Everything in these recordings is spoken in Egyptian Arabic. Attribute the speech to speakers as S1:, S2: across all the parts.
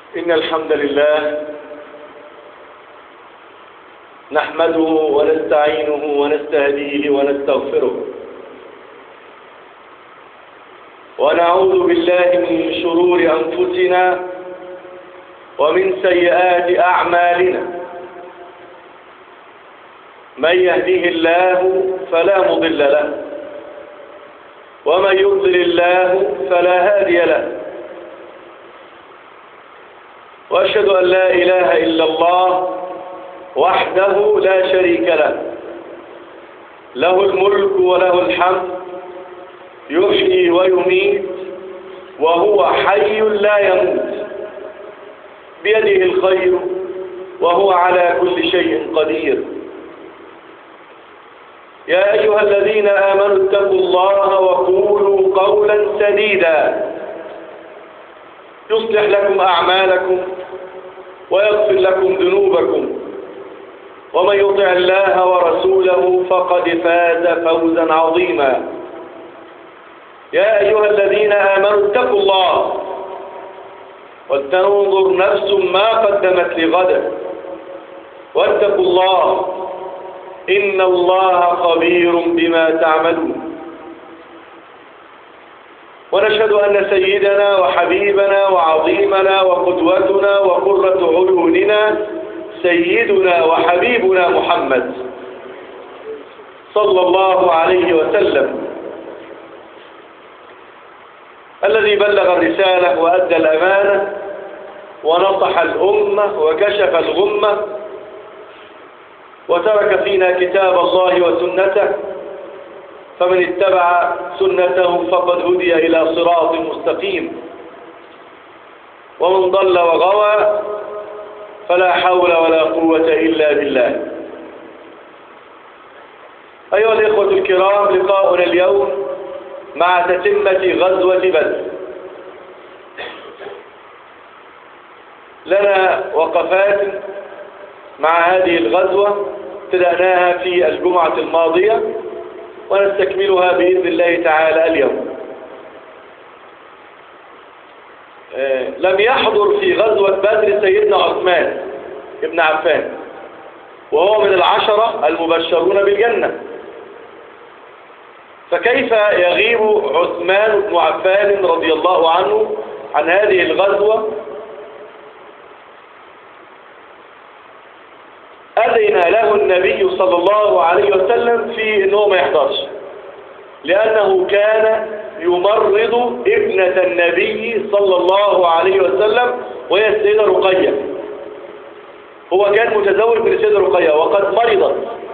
S1: إن الحمد لله نحمده ونستعينه ونستهديه ونستغفره ونعوذ بالله من شرور أنفسنا ومن سيئات أعمالنا من يهديه الله فلا مضل له ومن يضلل الله فلا هادي له وأشهد أن لا إله إلا الله وحده لا شريك له له الملك وله الحمد يحيي ويميت وهو حي لا يموت بيده الخير وهو على كل شيء قدير يا أيها الذين آمنوا اتقوا الله وقولوا قولا سديدا يصلح لكم أعمالكم ويغفر لكم ذنوبكم ومن يطع الله ورسوله فقد فاز فوزا عظيما يا أيها الذين آمنوا اتقوا الله ولتنظر نفس ما قدمت لغد واتقوا الله إن الله خبير بما تعملون ونشهد أن سيدنا وحبيبنا وعظيمنا وقدوتنا وقرة عيوننا سيدنا وحبيبنا محمد صلى الله عليه وسلم الذي بلغ الرسالة وأدى الأمانة ونصح الأمة وكشف الغمة وترك فينا كتاب الله وسنته فمن اتبع سنته فقد هدي إلى صراط مستقيم ومن ضل وغوى فلا حول ولا قوة إلا بالله أيها الإخوة الكرام لقاؤنا اليوم مع تتمة غزوة بدر لنا وقفات مع هذه الغزوة ابتدأناها في الجمعة الماضية ونستكملها بإذن الله تعالى اليوم لم يحضر في غزوة بدر سيدنا عثمان ابن عفان وهو من العشرة المبشرون بالجنة فكيف يغيب عثمان بن عفان رضي الله عنه عن هذه الغزوة أذن له النبي صلى الله عليه وسلم في أنه ما يحضرش لأنه كان يمرض ابنة النبي صلى الله عليه وسلم وهي السيدة رقية هو كان متزوج من السيدة رقية وقد مرضت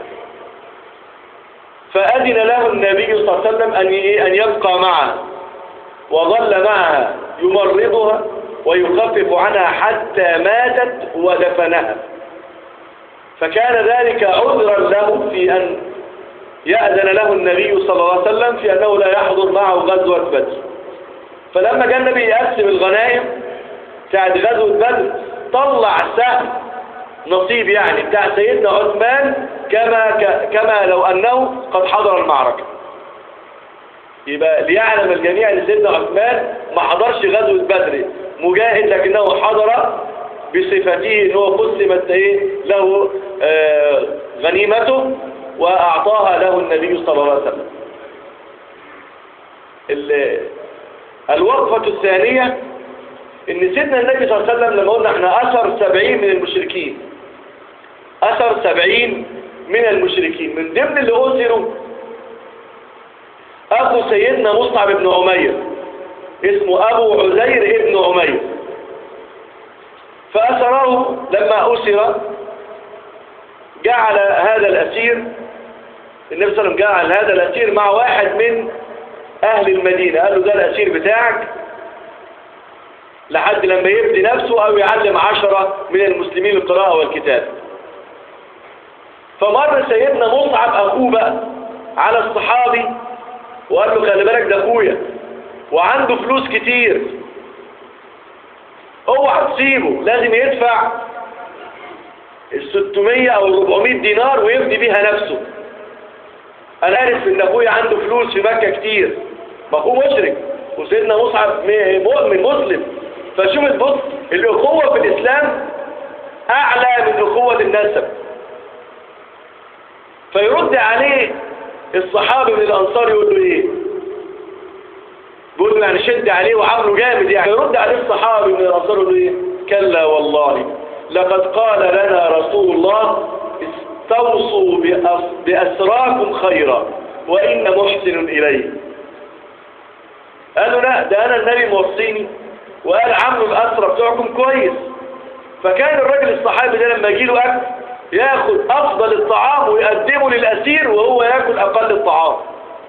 S1: فأذن له النبي صلى الله عليه وسلم أن أن يبقى معها وظل معها يمرضها ويخفف عنها حتى ماتت ودفنها فكان ذلك عذرا له في أن يأذن له النبي صلى الله عليه وسلم في أنه لا يحضر معه غزوة بدر فلما جاء النبي يقسم الغنائم بتاعت غزوة بدر طلع سهم نصيب يعني بتاع سيدنا عثمان كما كما لو أنه قد حضر المعركة يبقى ليعلم الجميع ان سيدنا عثمان ما حضرش غزوة بدر مجاهد لكنه حضر بصفته ان هو قسمت ايه له آه غنيمته واعطاها له النبي صلى الله عليه وسلم الوقفة الثانية ان سيدنا النبي صلى الله عليه وسلم لما قلنا احنا اثر سبعين من المشركين اثر سبعين من المشركين من ضمن اللي اثروا اخو سيدنا مصعب بن عمير اسمه ابو عزير ابن عمير فأسره لما أسر جعل هذا الأسير النبي صلى الله عليه وسلم جعل هذا الأسير مع واحد من أهل المدينة قال له ده الأسير بتاعك لحد لما يبدي نفسه أو يعلم عشرة من المسلمين القراءة والكتاب فمر سيدنا مصعب أخوه بقى على الصحابي وقال له خلي بالك ده أخويا وعنده فلوس كتير اوعى تسيبه لازم يدفع ال 600 او ال 400 دينار ويفدي بيها نفسه انا عارف ان اخويا عنده فلوس في مكة كتير ما اخوه مشرك وسيدنا مصعب م- مؤمن مسلم فشوف البص الأخوة في الإسلام أعلى من أخوة النسب فيرد عليه الصحابي من الأنصار يقول له إيه بيقول له يعني شد عليه وعامله جامد يعني يرد عليه الصحابي من الأنصار يقول له إيه كلا والله لقد قال لنا رسول الله استوصوا بأس- بأسراكم خيرا وإن محسن إليه قالوا لا ده أنا النبي موصيني وقال عملوا الأسرى بتوعكم كويس فكان الراجل الصحابي ده لما يجيله أكل ياخد أفضل الطعام ويقدمه للأسير وهو ياكل أقل الطعام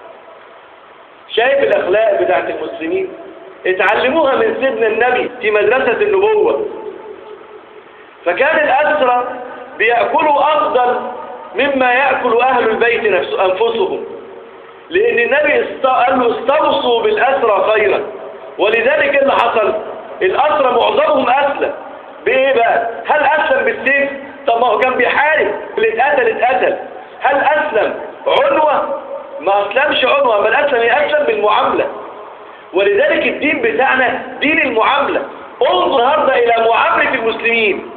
S1: شايف الأخلاق بتاعت المسلمين اتعلموها من سيدنا النبي في مدرسة النبوة فكان الأسرى بيأكلوا أفضل مما يأكل أهل البيت نفس أنفسهم لأن النبي است- قال له استوصوا بالأسرى خيرا ولذلك إيه اللي حصل الأسرى معظمهم أسلم بإيه بقى هل أسلم بالسيف طب ما هو كان بيحارب اللي اتقتل اتقتل هل أسلم عنوة ما أسلمش عنوة بل أسلم يأسلم بالمعاملة ولذلك الدين بتاعنا دين المعاملة انظر النهارده إلى معاملة المسلمين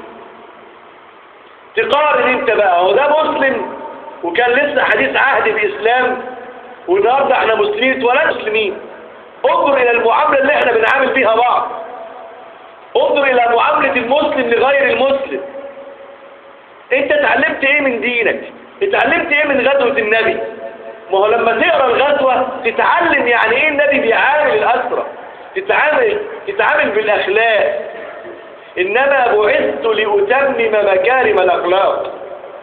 S1: تقارن انت بقى هو ده مسلم وكان لسه حديث عهد بإسلام والنهارده احنا مسلمين ولا مسلمين انظر الى المعاملة اللي احنا بنعامل بيها بعض انظر الى معاملة المسلم لغير المسلم انت اتعلمت ايه من دينك اتعلمت ايه من غزوة النبي ما هو لما تقرا الغزوة تتعلم يعني ايه النبي بيعامل الأسرة تتعامل تتعامل بالأخلاق إنما بعثت لأتمم مكارم الأخلاق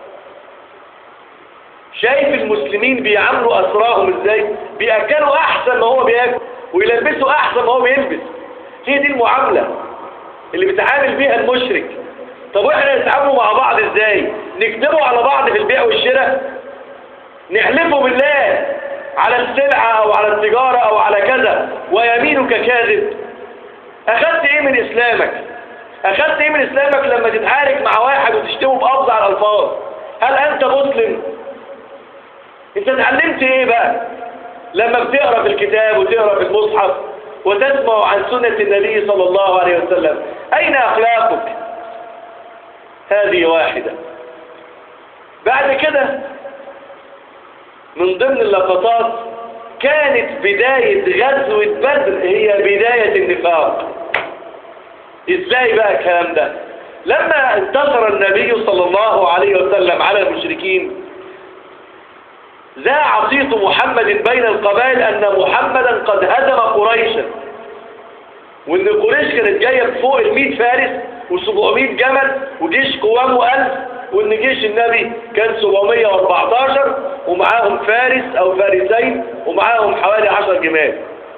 S1: شايف المسلمين بيعاملوا أسراهم ازاي بيأكلوا أحسن ما هو بيأكل ويلبسوا أحسن ما هو بيلبس هي دي المعاملة اللي بيتعامل بيها المشرك طب واحنا نتعاملوا مع بعض ازاي نكتبوا على بعض في البيع والشراء نحلفوا بالله على السلعة او على التجارة او على كذا ويمينك كاذب اخدت ايه من اسلامك اخدت ايه من اسلامك لما تتعارك مع واحد وتشتمه بأفظع الالفاظ هل انت مسلم انت اتعلمت ايه بقى لما بتقرا في الكتاب وتقرا في المصحف وتسمع عن سنة النبي صلى الله عليه وسلم اين اخلاقك هذه واحدة بعد كده من ضمن اللقطات كانت بداية غزوة بدر هي بداية النفاق ازاي بقى الكلام ده لما انتصر النبي صلى الله عليه وسلم على المشركين ذاع صيت محمد بين القبائل أن محمدا قد هزم قريشا وأن قريش كانت جاية بفوق المئة فارس و700 جمل وجيش قوامه ألف وأن جيش النبي كان 714 ومعاهم فارس أو فارسين ومعاهم حوالي 10 جمال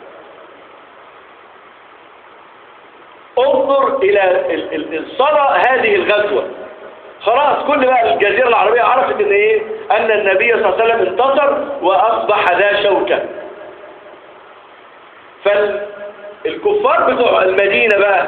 S1: انظر إلى ال- ال- الصلاة هذه الغزوة خلاص كل بقى الجزيرة العربية عرفت ان ايه ان النبي صلى الله عليه وسلم انتصر واصبح ذا شوكة فالكفار بتوع المدينة بقى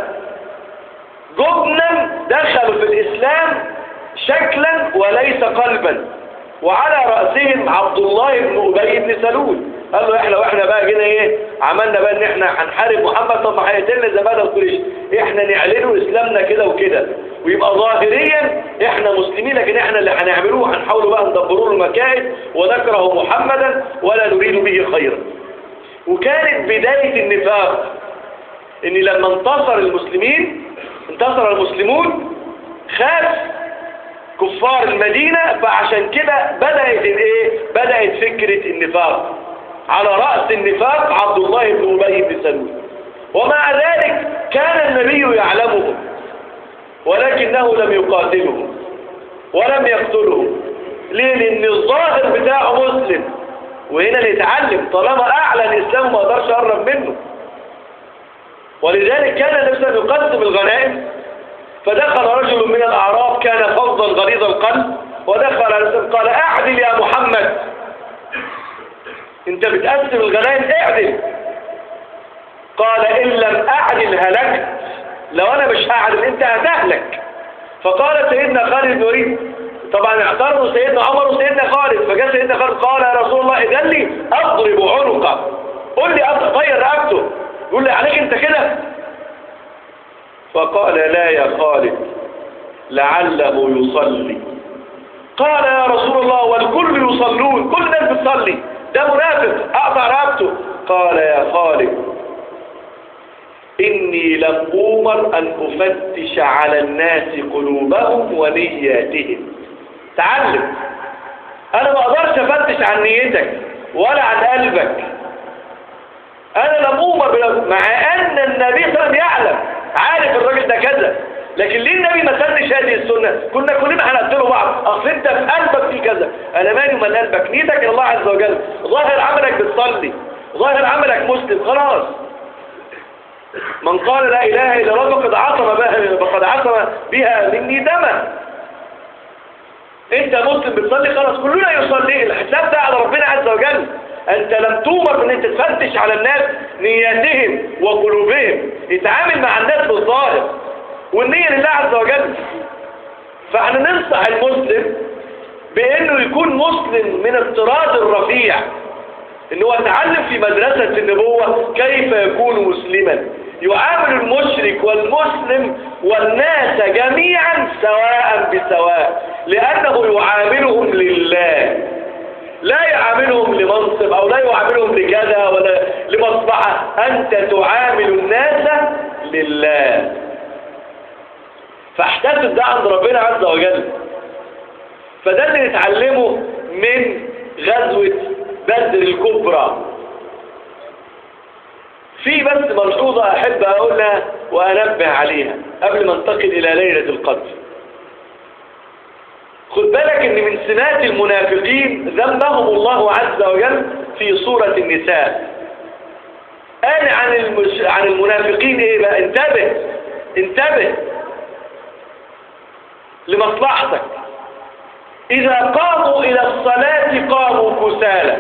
S1: جبنا دخلوا في الاسلام شكلا وليس قلبا وعلى رأسهم عبد الله بن أبي بن سلول قال له احنا واحنا بقى جينا ايه عملنا بقى ان احنا هنحارب محمد طب ما هيقتلنا زي بدل قريش احنا نعلنوا اسلامنا كده وكده ويبقى ظاهريا احنا مسلمين لكن احنا اللي هنعملوه هنحاولوا بقى ندبروا له مكائد ونكره محمدا ولا نريد به خيرا وكانت بداية النفاق ان لما انتصر المسلمين انتصر المسلمون خاف كفار المدينة فعشان كده بدأت الايه بدأت فكرة النفاق على رأس النفاق عبد الله بن أبي بن سلول ومع ذلك كان النبي يعلمهم ولكنه لم يقاتلهم ولم يقتلهم ليه لأن الظاهر بتاعه مسلم وهنا نتعلم طالما أعلن الإسلام ما قدرش أقرب منه ولذلك كان النبي صلى الله عليه وسلم يقسم الغنائم فدخل رجل من الأعراب كان فظا غليظ القلب ودخل على الرسول قال اعدل يا محمد انت بتقسم الغنائم اعدل قال ان لم اعدل هلكت لو انا مش هعدل انت هتهلك فقال سيدنا خالد بن وليد طبعا اعترضوا سيدنا عمر وسيدنا خالد فجاء سيدنا خالد قال يا رسول الله اذن لي اضرب عنقه قل لي اغير رقبته يقول لي عليك انت كده فقال لا يا خالد لعله يصلي قال يا رسول الله والكل يصلون كل الناس بتصلي ده منافق اقطع رقبته قال يا خالد إني لم أمر أن أفتش على الناس قلوبهم ونياتهم تعلم أنا ما أقدرش أفتش عن نيتك ولا عن قلبك أنا لم أمر بلا- مع أن النبي صلى الله عليه وسلم يعلم عارف الراجل ده كذا لكن ليه النبي ما سنش هذه السنة كنا كلنا هنقتله بعض أصل أنت في قلبك في كذا أنا مالي ومال قلبك نيتك إلى الله عز وجل ظاهر عملك بتصلي ظاهر عملك مسلم خلاص من قال لا إله إلا الله فقد عصم بها فقد عصم بها مني دما انت مسلم بتصلي خلاص كلنا يصلي الحساب ده على ربنا عز وجل انت لم تؤمر بان انت تفتش على الناس نياتهم وقلوبهم اتعامل مع الناس بالظاهر والنية لله عز وجل فاحنا ننصح المسلم بانه يكون مسلم من الطراز الرفيع ان هو اتعلم في مدرسة النبوة كيف يكون مسلما يعامل المشرك والمسلم والناس جميعا سواء بسواء لأنه يعاملهم لله لا يعاملهم لمنصب أو لا يعاملهم لكذا ولا لمصلحة أنت تعامل الناس لله فاحتسب ده عند ربنا عز وجل فده اللي نتعلمه من غزوة بدر الكبرى في بس ملحوظة أحب أقولها وأنبه عليها قبل ما انتقل إلى ليلة القدر خد بالك ان من سمات المنافقين ذمهم الله عز وجل في سورة النساء قال عن المش... عن المنافقين ايه بقى انتبه انتبه لمصلحتك إذا قاموا إلى الصلاة قاموا كسالى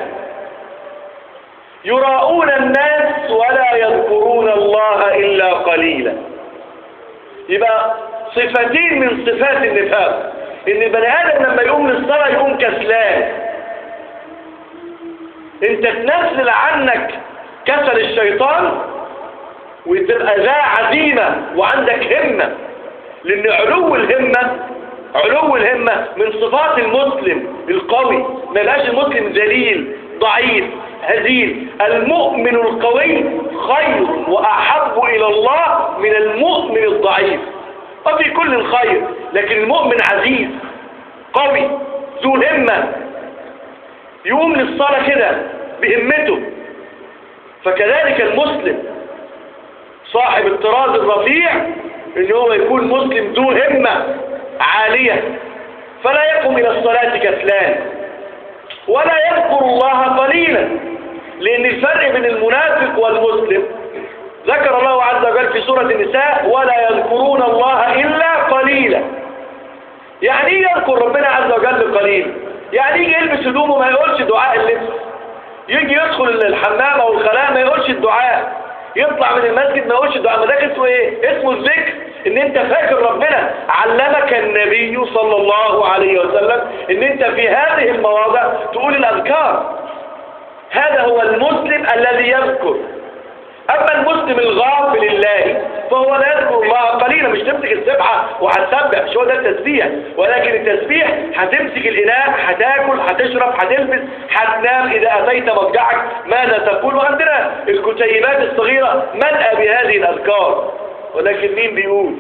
S1: يراؤون الناس ولا يذكرون الله إلا قليلا يبقى صفتين من صفات النفاق إن البني آدم لما يقوم للصلاة يقوم كسلان انت تنزل عنك كسل الشيطان وتبقى ذا عزيمة وعندك همة لأن علو الهمة علو الهمة من صفات المسلم القوي ما يبقاش المسلم ذليل ضعيف هزيل المؤمن القوي خير وأحب إلى الله من المؤمن الضعيف وفي كل الخير لكن المؤمن عزيز قوي ذو همة يقوم للصلاة كده بهمته فكذلك المسلم صاحب الطراز الرفيع ان هو يكون مسلم ذو همة عالية فلا يقوم الى الصلاة كسلان ولا يذكر الله قليلا لان الفرق بين المنافق والمسلم ذكر الله عز وجل في سورة النساء ولا يذكرون الله الا قليلا يعني ايه يذكر ربنا عز وجل قليلا يعني يجي يلبس هدومه ما يقولش دعاء اللبس يجي يدخل الحمام او الخلاء ما يقولش الدعاء يطلع من المسجد ما يقولش الدعاء ما ده اسمه ايه اسمه الذكر ان انت فاكر ربنا علمك النبي صلى الله عليه وسلم ان انت في هذه المواضع تقول الاذكار هذا هو المسلم الذي يذكر اما المسلم الغافل لله فهو لا يذكر الله قليلا مش تمسك السبحة وهتسبح مش هو ده التسبيح ولكن التسبيح هتمسك الاناء هتاكل هتشرب هتلبس هتنام اذا اتيت مضجعك ماذا تقول وعندنا الكتيبات الصغيرة ملأ بهذه الاذكار ولكن مين بيقول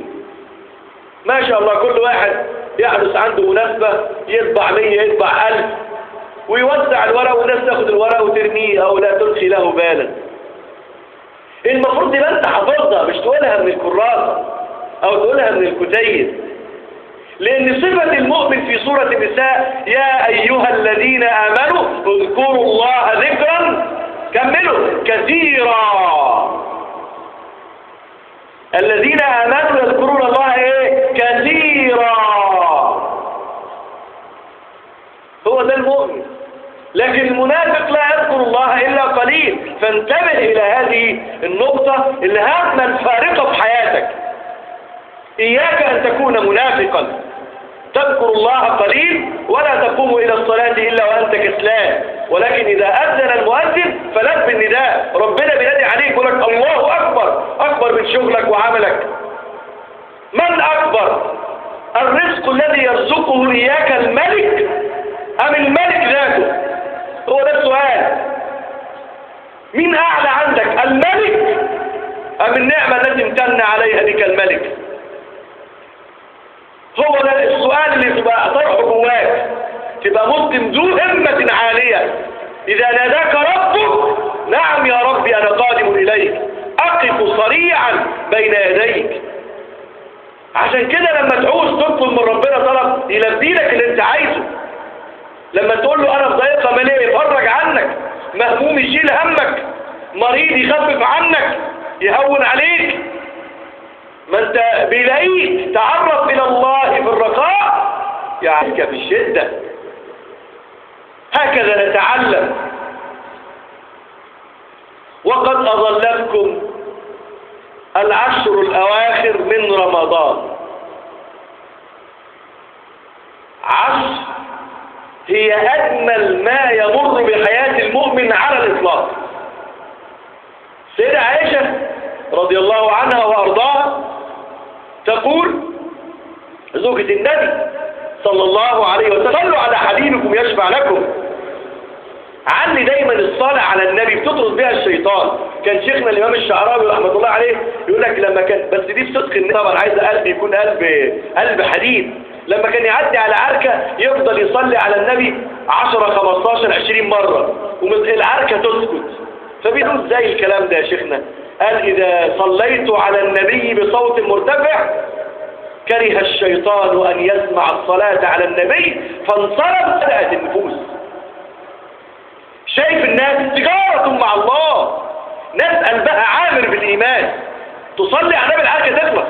S1: ما شاء الله كل واحد يحدث عنده مناسبة يطبع مية يطبع ألف ويوزع الورق والناس تاخد الورق وترميه أو لا تلقي له بالا المفروض يبقى انت حافظها مش تقولها من الكراسة او تقولها من الكتيب لان صفة المؤمن في سورة النساء يا ايها الذين امنوا اذكروا الله ذكرا كملوا كثيرا الذين امنوا يذكرون الله ايه كثيرا هو ده المؤمن لكن المنافق لا يذكر الله إلا قليل فانتبه إلى هذه النقطة الهامة الفارقة في حياتك إياك أن تكون منافقا تذكر الله قليل ولا تقوم إلى الصلاة إلا وأنت كسلان ولكن إذا أذن المؤذن فلب بالنداء ربنا بينادي عليك يقول لك الله أكبر أكبر من شغلك وعملك الرزق الذي يرزقه إياك الملك أم الملك ذاته هو ده السؤال مين أعلى عندك الملك أم النعمة التي امتن عليها بك الملك هو ده السؤال اللي تبقى طرحه جواك تبقى مسلم ذو همة عالية إذا ناداك ربك نعم يا ربي أنا قادم إليك أقف صريعا بين يديك عشان كده لما تعوز تطلب من ربنا طلب يلبي لك اللي انت عايزه لما تقول له انا في ضيقه ماليه يفرج عنك مهموم يشيل همك مريض يخفف عنك يهون عليك ما انت بيلاقيك تعرف الى الله في الرخاء يعيك في الشده هكذا نتعلم وقد اظلتكم العشر الأواخر من رمضان عشر هي أجمل ما يمر بحياة المؤمن على الإطلاق سيدة عائشة رضي الله عنها وأرضاها تقول زوجة النبي صلى الله عليه وسلم صلوا على حبيبكم يشفع لكم علي دايما الصلاة على النبي بتطرد بها الشيطان كان شيخنا الإمام الشعراوي رحمة الله عليه يقول لك لما كان بس دي بصدق النبي طبعا عايز قلب يكون قلب قلب حديد لما كان يعدي على عركة يفضل يصلي على النبي 10 15 20 مرة والعركة تسكت فبيقول ازاي الكلام ده يا شيخنا قال إذا صليت على النبي بصوت مرتفع كره الشيطان أن يسمع الصلاة على النبي فانصرف بدأت النفوس شايف الناس تجارة مع الله ناس قلبها عامر بالإيمان تصلي على النبي العركة تخلص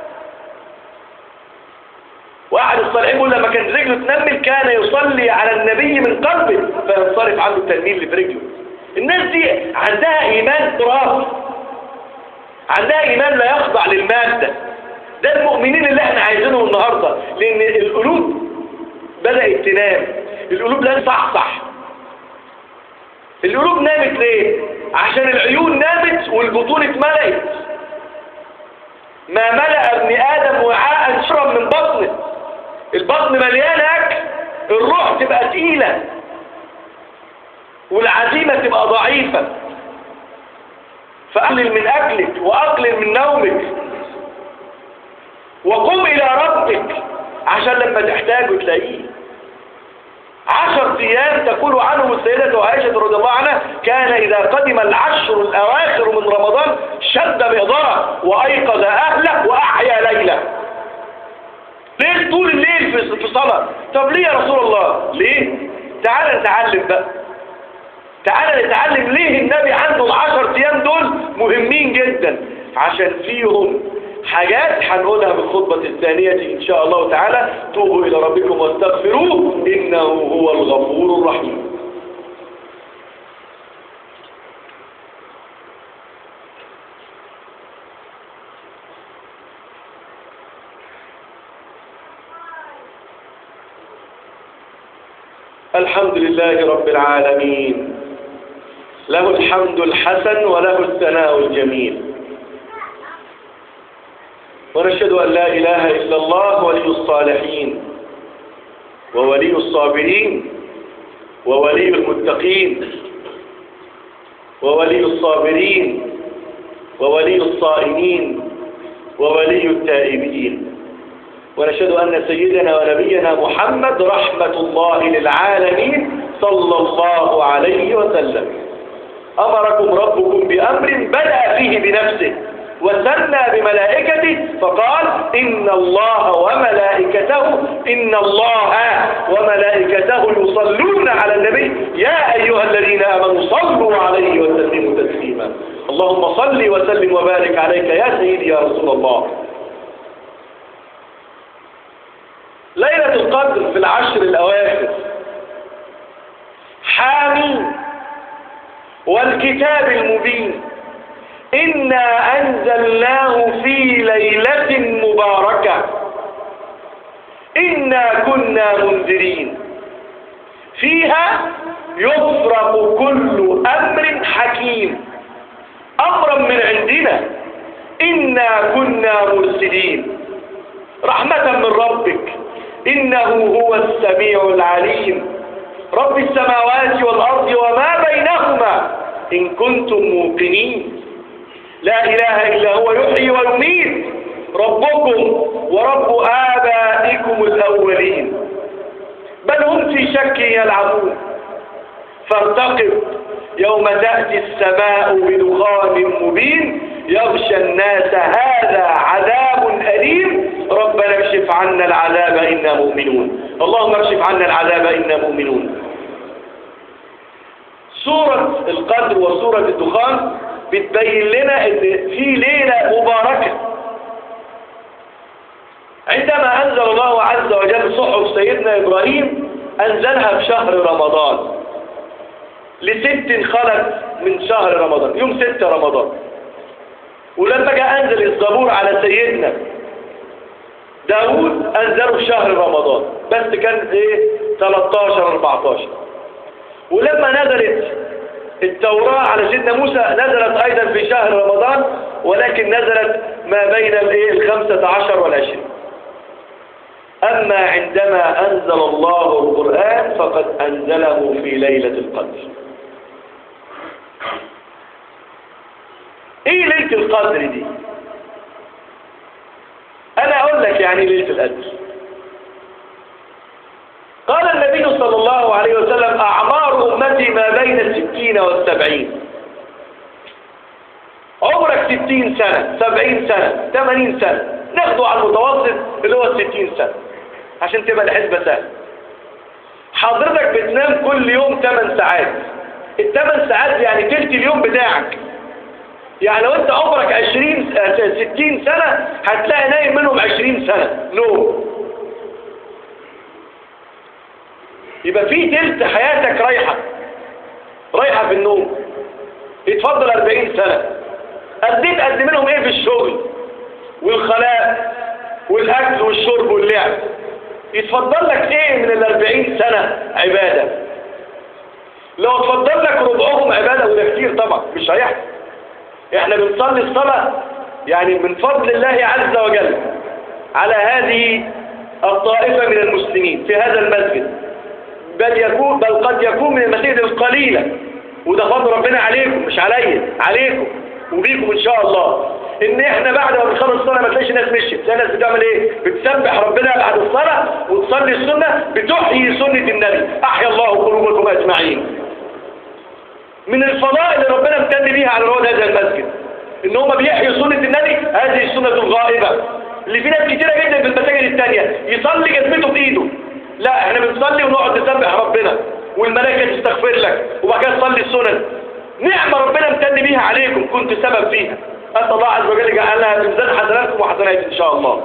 S1: واحد الصالحين يقول لما كان رجله تنمل كان يصلي على النبي من قلبه فينصرف عنه التنميل اللي في رجله الناس دي عندها إيمان تراث عندها إيمان لا يخضع للمادة ده المؤمنين اللي احنا عايزينهم النهاردة لأن القلوب بدأت تنام القلوب لن تصحصح القلوب نامت ليه عشان العيون نامت والبطون اتملأت ما ملأ ابن آدم وعاء شرب من بطنه البطن مليان أكل الروح تبقى تقيلة والعزيمة تبقى ضعيفة فأقلل من أكلك وأقلل من نومك وقم إلى ربك عشان لما تحتاجه تلاقيه عشر أيام تقول عنه السيدة عائشة رضي الله عنها كان إذا قدم العشر الأواخر من رمضان شد مئضرة وأيقظ أهله وأحيا ليلة ليه طول الليل في في صلاة طب ليه يا رسول الله ليه تعال نتعلم بقى تعال نتعلم ليه النبي عنده العشر أيام دول مهمين جدا عشان فيهم حاجات هنقولها في الخطبة الثانية إن شاء الله تعالى توبوا إلى ربكم واستغفروه إنه هو الغفور الرحيم الحمد لله رب العالمين له الحمد الحسن وله الثناء الجميل ونشهد أن لا إله إلا الله ولي الصالحين وولي الصابرين وولي المتقين وولي الصابرين وولي الصائمين وولي التائبين ونشهد أن سيدنا ونبينا محمد رحمة الله للعالمين صلى الله عليه وسلم أمركم ربكم بأمر بدأ فيه بنفسه وثنى بملائكته فقال إن الله وملائكته إن الله وملائكته يصلون على النبي يا أيها الذين آمنوا صلوا عليه وسلموا تسليما اللهم صل وسلم وبارك عليك يا سيدي يا رسول الله ليلة القدر في العشر الأواخر حامين والكتاب المبين إنا أنزلناه في ليلة مباركة إنا كنا منذرين فيها يفرق كل أمر حكيم أمرا من عندنا إنا كنا مرسلين رحمة من ربك إنه هو السميع العليم رب السماوات والأرض وما بينهما إن كنتم موقنين لا إله إلا هو يحيي ويميت ربكم ورب آبائكم الأولين بل هم في شك يلعبون فارتقب يوم تأتي السماء بدخان مبين يغشى الناس هذا عذاب أليم ربنا اكشف عنا العذاب إنا مؤمنون اللهم اكشف عنا العذاب إنا مؤمنون سورة القدر وسورة الدخان بتبين لنا ان في ليلة مباركة عندما أنزل الله عز وجل صحف سيدنا إبراهيم أنزلها في شهر رمضان لست خلت من شهر رمضان يوم ستة رمضان ولما جاء أنزل الزبور على سيدنا داود أنزله في شهر رمضان بس كان إيه 13 14 ولما نزلت التوراة على سيدنا موسى نزلت أيضا في شهر رمضان ولكن نزلت ما بين الايه الخمسة عشر والعشرين أما عندما أنزل الله القرآن فقد أنزله في ليلة القدر إيه ليلة القدر دي أنا أقول لك يعني ليلة القدر قال النبي صلى الله عليه وسلم أعمار أمتي ما بين الستين والسبعين عمرك ستين سنة سبعين سنة ثمانين سنة ناخده على المتوسط اللي هو الستين سنة عشان تبقى الحسبة سهلة حضرتك بتنام كل يوم 8 ساعات الثمان ساعات يعني تلت اليوم بتاعك يعني لو انت عمرك 20 60 سنة هتلاقي نايم منهم 20 سنة نوم يبقى في تلت حياتك رايحة رايحة في النوم يتفضل 40 سنة قديت قد منهم ايه في الشغل والخلاء والاكل والشرب واللعب يتفضل لك ايه من الاربعين سنة عبادة لو اتفضل لك ربعهم عبادة وده كتير طبعا مش هيحصل احنا بنصلي الصلاة يعني من فضل الله عز وجل على هذه الطائفة من المسلمين في هذا المسجد بل يكون بل قد يكون من المساجد القليلة وده فضل ربنا عليكم مش عليا عليكم وبيكم ان شاء الله ان احنا بعد ما بنخلص الصلاه ما تلاقيش ناس مشيت تلاقي ناس بتعمل ايه بتسبح ربنا بعد الصلاه وتصلي السنه بتحيي سنه النبي احيا الله قلوبكم اجمعين من الفضائل اللي ربنا امتن بيها على رواد هذا المسجد ان هم بيحيوا سنه النبي هذه السنه الغائبه اللي في ناس كتيره جدا في المساجد الثانيه يصلي جسمته بايده لا احنا بنصلي ونقعد نسبح ربنا والملائكه تستغفر لك وبعد كده تصلي السنن نعمه ربنا امتن بيها عليكم كنت سبب فيها أسأل الله عز وجل جعلها في ميزان حسناتكم وحسنات إن شاء الله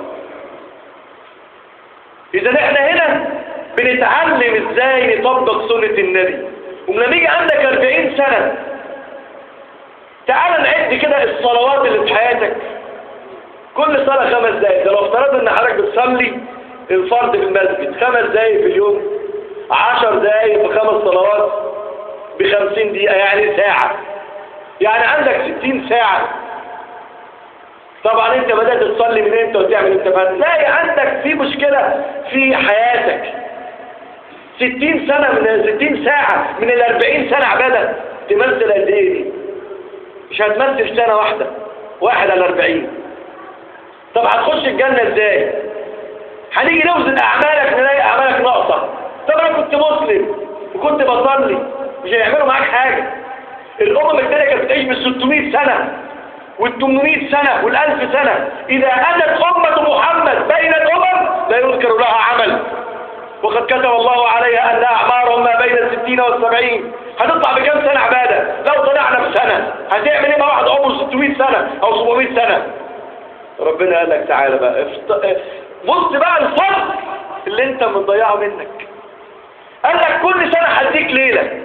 S1: إذا إحنا هنا بنتعلم إزاي نطبق سنة النبي ولما يجي عندك 40 سنة تعال نعد كده الصلوات اللي في حياتك كل صلاة خمس دقايق ده لو افترضنا إن حضرتك بتصلي الفرض في المسجد خمس دقايق في اليوم عشر دقايق في خمس صلوات بخمسين دقيقة يعني ساعة يعني عندك ستين ساعة طبعا انت بدأت تصلي من انت وتعمل انت فهتلاقي عندك في مشكلة في حياتك ستين سنة من ستين ساعة من الاربعين سنة عبادة تمثل قد ايه دي مش هتمثل سنة واحدة واحد على الاربعين طب هتخش الجنة ازاي هنيجي نوزن اعمالك نلاقي اعمالك ناقصة طب انا كنت مسلم وكنت بصلي مش هيعملوا معاك حاجة الامم التانية كانت بتعيش من 600 سنة وال800 سنة وال1000 سنة إذا أتت أمة محمد بين الأمم لا يذكر لها عمل وقد كتب الله عليها أن أعمارهم ما بين الستين والسبعين هتطلع بكم سنة عبادة لو طلعنا بسنة هتعمل ايه مع واحد عمره 600 سنة أو 700 سنة ربنا قال لك تعالى بقى افت... بص بقى الفرق اللي انت مضيعه منك قال لك كل سنة هديك ليلة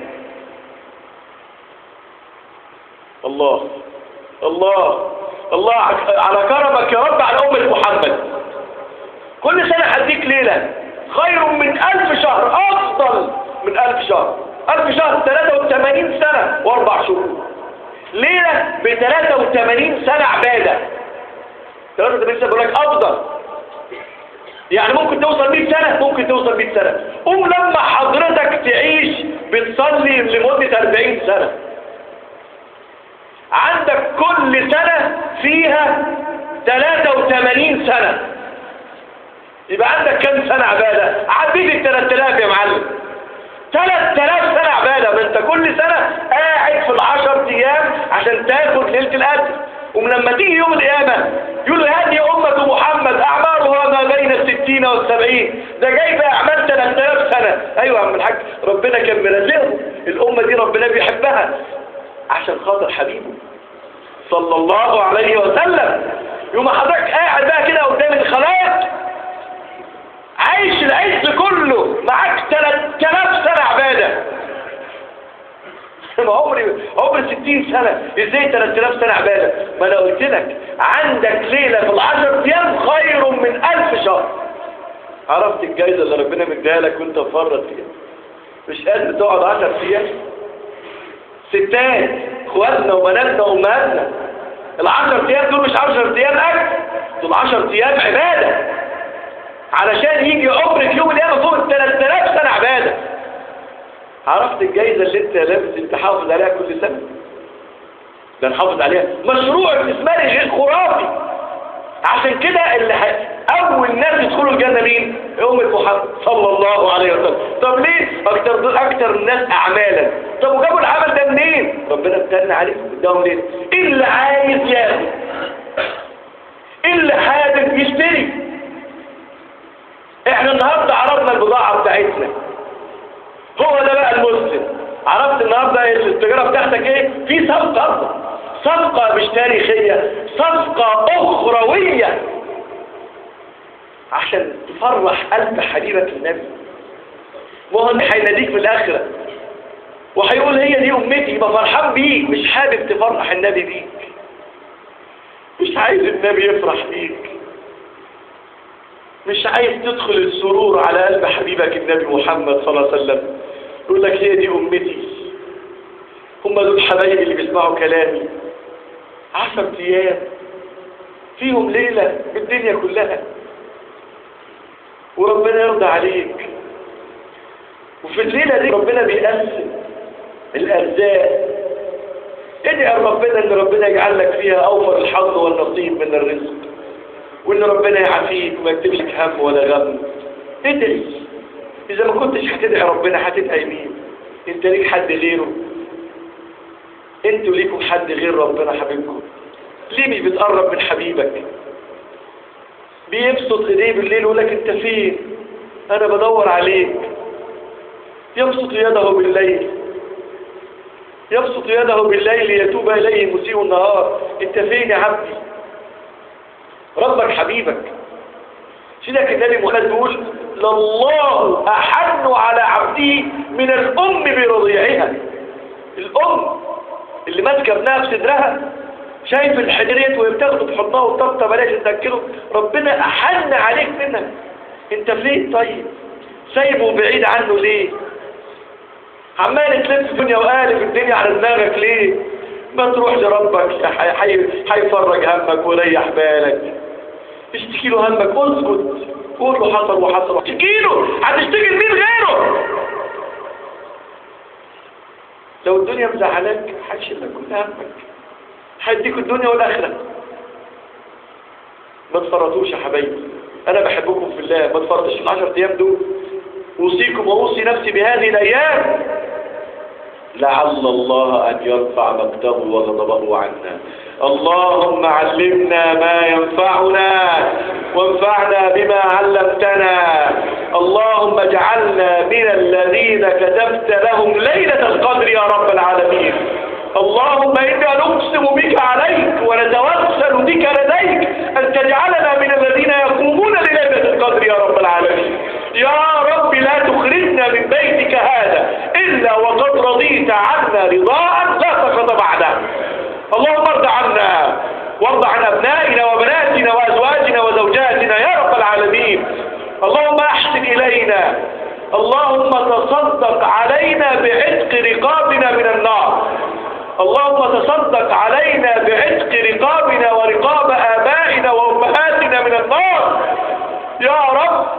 S1: الله الله الله على كرمك يا رب على أمة محمد كل سنة هديك ليلة خير من ألف شهر أفضل من ألف شهر ألف شهر 83 سنة وأربع شهور ليلة ب 83 سنة عبادة 83 سنة بقول لك أفضل يعني ممكن توصل 100 سنة ممكن توصل 100 سنة قوم لما حضرتك تعيش بتصلي لمدة 40 سنة عندك كل سنة فيها 83 سنة يبقى عندك كم سنة عبادة عديت ال 3000 يا معلم 3000 سنة عبادة ما انت كل سنة قاعد في العشر ايام عشان تاخد ليلة القدر ولما تيجي يوم القيامة يقولوا هذه أمة محمد أعمارها ما بين الستين والسبعين ده جايب أعمال 3000 سنة أيوة يا عم الحاج ربنا كان مرزقهم الأمة دي ربنا بيحبها عشان خاطر حبيبه صلى الله عليه وسلم يوم حضرتك قاعد بقى كده قدام الخلائق عايش العز كله معاك 3000 سنة عبادة ما عمري عمر 60 سنة ازاي 3000 سنة عبادة ما انا قلت لك عندك ليلة في العشر ايام خير من 1000 شهر عرفت الجايزة اللي ربنا مديها لك وانت مفرط فيها مش قادر تقعد 10 ايام ستات اخواتنا وبناتنا وامهاتنا العشر ايام دول مش 10 ايام اكل دول 10 ايام عبادة علشان يجي عمرك يوم القيامة فوق ال 3000 سنة عبادة عرفت الجايزة اللي انت لابس تحافظ عليها كل سنة ده نحافظ عليها مشروع استثماري غير خرافي عشان كده اللي ح... اول ناس يدخلوا الجنة مين أمة محمد صلى الله عليه وسلم طب ليه اكتر اكتر الناس اعمالا طب وجابوا العمل ده منين ربنا امتن عليهم اداهم ليه اللي عايز ياخد اللي حابب يشتري احنا النهارده عرضنا البضاعة بتاعتنا هو ده بقى المسلم عرفت النهارده التجارة بتاعتك ايه في صفقة صفقة مش تاريخية صفقة أخروية عشان تفرح قلب حبيبك النبي ما هو هيناديك في الآخرة وهيقول هي دي أمتي يبقى فرحان بيك مش حابب تفرح النبي بيك مش عايز النبي يفرح بيك مش عايز تدخل السرور على قلب حبيبك النبي محمد صلى الله عليه وسلم يقول لك هي دي أمتي هم دول حبايبي اللي بيسمعوا كلامي عشر أيام فيهم ليلة بالدنيا كلها وربنا يرضى عليك وفي الليلة دي ربنا بيقسم الأرزاق ادعي ربنا ان ربنا يجعل لك فيها أوفر الحظ والنصيب من الرزق وان ربنا يعافيك وما يكتبش لك هم ولا غم ادعي اذا ما كنتش هتدعي ربنا هتدعي مين انت ليك حد غيره انتوا ليكم حد غير ربنا حبيبكم ليه مش بتقرب من حبيبك بيبسط ايديه بالليل يقول لك انت فين انا بدور عليك يبسط يده بالليل يبسط يده بالليل ليتوب اليه مسيء النهار انت فين يا عبدي ربك حبيبك سيدك النبي محمد بيقول لله أحن على عبده من الأم برضيعها الأم اللي ماسكه ابنها في صدرها شايف الحجرية وهي بتاخده في حضنها وتطبطب بلاش تذكره ربنا أحن عليك منها انت فين طيب سايبه بعيد عنه ليه عمال تلف في الدنيا وقالب الدنيا على دماغك ليه ما تروح لربك هيفرج همك وريح بالك اشتكي له همك اسكت قول له حصل وحصل اشتكي له هتشتكي لمين غيره لو الدنيا مزعلاك هتشيل لك كل همك هيديك الدنيا والاخره ما تفرطوش يا حبايبي انا بحبكم في الله ما تفرطوش في العشر ايام دول اوصيكم واوصي نفسي بهذه الايام لعل الله أن يرفع مقته وغضبه عنا اللهم علمنا ما ينفعنا وانفعنا بما علمتنا اللهم اجعلنا من الذين كتبت لهم ليلة القدر يا رب العالمين اللهم إنا نقسم بك عليك ونتوسل بك لديك أن تجعلنا من الذين يقومون لليلة القدر يا رب العالمين يا رب لا تخرجنا من بيتك هذا إلا وقد رضيت عنا رضاء لا سخط بعده اللهم ارض عنا وارض عن أبنائنا وبناتنا وأزواجنا وزوجاتنا يا رب العالمين اللهم أحسن إلينا اللهم تصدق علينا بعتق رقابنا من النار اللهم تصدق علينا بعتق رقابنا ورقاب آبائنا وأمهاتنا من النار يا رب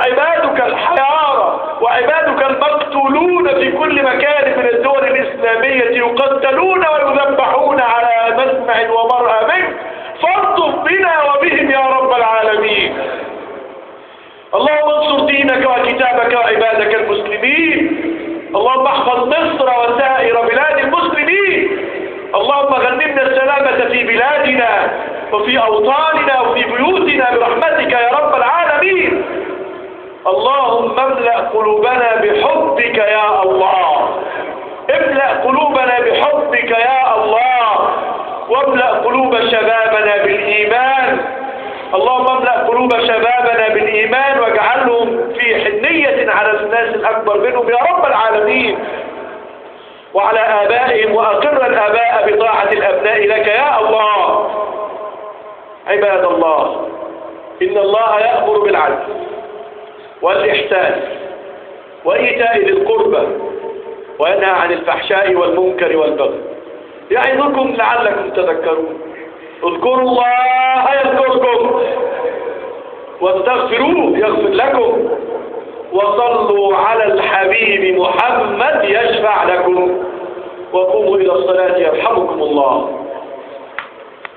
S1: وعبادك الحيارى وعبادك المقتولون في كل مكان من الدول الإسلامية يقتلون ويذبحون على مسمع ومرأى منك فارضف بنا وبهم يا رب العالمين اللهم انصر دينك وكتابك وعبادك المسلمين اللهم احفظ مصر وسائر بلاد المسلمين اللهم غنمنا السلامة في بلادنا وفي أوطاننا وفي بيوتنا برحمتك يا رب العالمين اللهم املأ قلوبنا بحبك يا الله املأ قلوبنا بحبك يا الله واملأ قلوب شبابنا بالإيمان اللهم املأ قلوب شبابنا بالإيمان واجعلهم في حنية على الناس الأكبر منهم يا رب العالمين وعلى آبائهم وأقر الآباء بطاعة الأبناء لك يا الله عباد الله إن الله يأمر بالعدل والإحسان وإيتاء ذي القربى وينهى عن الفحشاء والمنكر والبغي يعظكم لعلكم تذكرون اذكروا الله يذكركم واستغفروه يغفر لكم وصلوا على الحبيب محمد يشفع لكم وقوموا إلى الصلاة يرحمكم الله